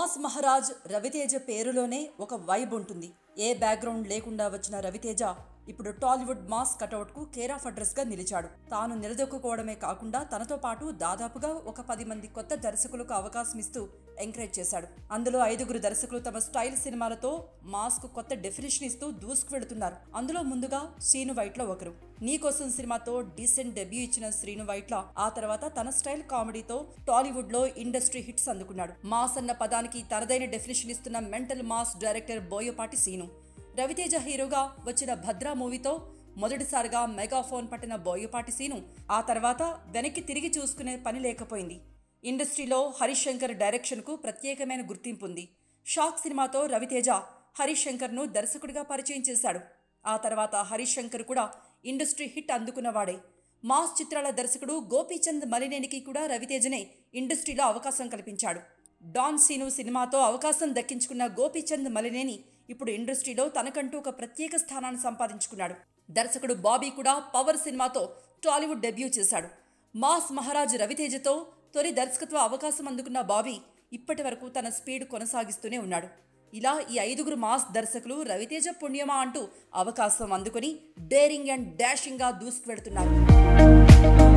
mass Maharaj Raviteja పేరులోనే ఒక vibe ఉంటుంది ఏ బ్యాక్గ్రౌండ్ లేకుండా వచ్చిన రవితేజ ఇప్పుడు టాలీవుడ్ మాస్ కటౌట్కు కేర్ ఆఫ్ అడ్రస్గా నిలిచాడు తాను నిలదొక్కుకోవడమే కాకుండా తనతో పాటు దాదాపుగా ఒక పది మంది కొత్త దర్శకులకు అవకాశం ఇస్తూ ఎంకరేజ్ చేశాడు అందులో ఐదుగురు దర్శకులు తమ స్టైల్ సినిమాలతో మాస్కు కొత్త డెఫినేషన్ ఇస్తూ దూసుకు వెళుతున్నారు అందులో ముందుగా శ్రీను వైట్ల ఒకరు నీకోసం సినిమాతో డీసెంట్ డెబ్యూ ఇచ్చిన శ్రీను వైట్ల ఆ తర్వాత తన స్టైల్ కామెడీతో టాలీవుడ్ లో ఇండస్ట్రీ హిట్స్ అందుకున్నాడు మాస్ అన్న పదానికి తనదైన డెఫినేషన్ ఇస్తున్న mental mass director Boyapati Seenu Ravi Teja హీరోగా వచ్చిన భద్రా మూవీతో మొదటిసారిగా మెగాఫోన్ పట్టిన బోయపాటి సీను ఆ తర్వాత వెనక్కి తిరిగి చూసుకునే పని లేకపోయింది ఇండస్ట్రీలో హరీష్ శంకర్ డైరెక్షన్కు ప్రత్యేకమైన గుర్తింపు ఉంది షాక్ సినిమాతో రవితేజ హరీష్ శంకర్ను దర్శకుడిగా పరిచయం చేశాడు ఆ తర్వాత హరీష్ శంకర్ కూడా ఇండస్ట్రీ హిట్ అందుకున్నవాడే మాస్ చిత్రాల దర్శకుడు గోపీచంద్ మలినేనికి కూడా రవితేజనే ఇండస్ట్రీలో అవకాశం కల్పించాడు డాన్ సీను సినిమాతో అవకాశం దక్కించుకున్న గోపీచంద్ మలినేని ఇప్పుడు ఇండస్ట్రీలో తనకంటూ ఒక ప్రత్యేక స్థానాన్ని సంపాదించుకున్నాడు దర్శకుడు బాబీ కూడా పవర్ సినిమాతో టాలీవుడ్ డెబ్యూ చేశాడు మాస్ మహారాజ్ రవితేజతో తొలి దర్శకత్వ అవకాశం అందుకున్న బాబీ ఇప్పటి వరకు తన స్పీడ్ కొనసాగిస్తూనే ఉన్నాడు ఇలా ఈ ఐదుగురు మాస్ దర్శకులు రవితేజ పుణ్యమా అంటూ అవకాశం అందుకొని డేరింగ్ అండ్ డాషింగ్గా దూసుకు వెళుతున్నారు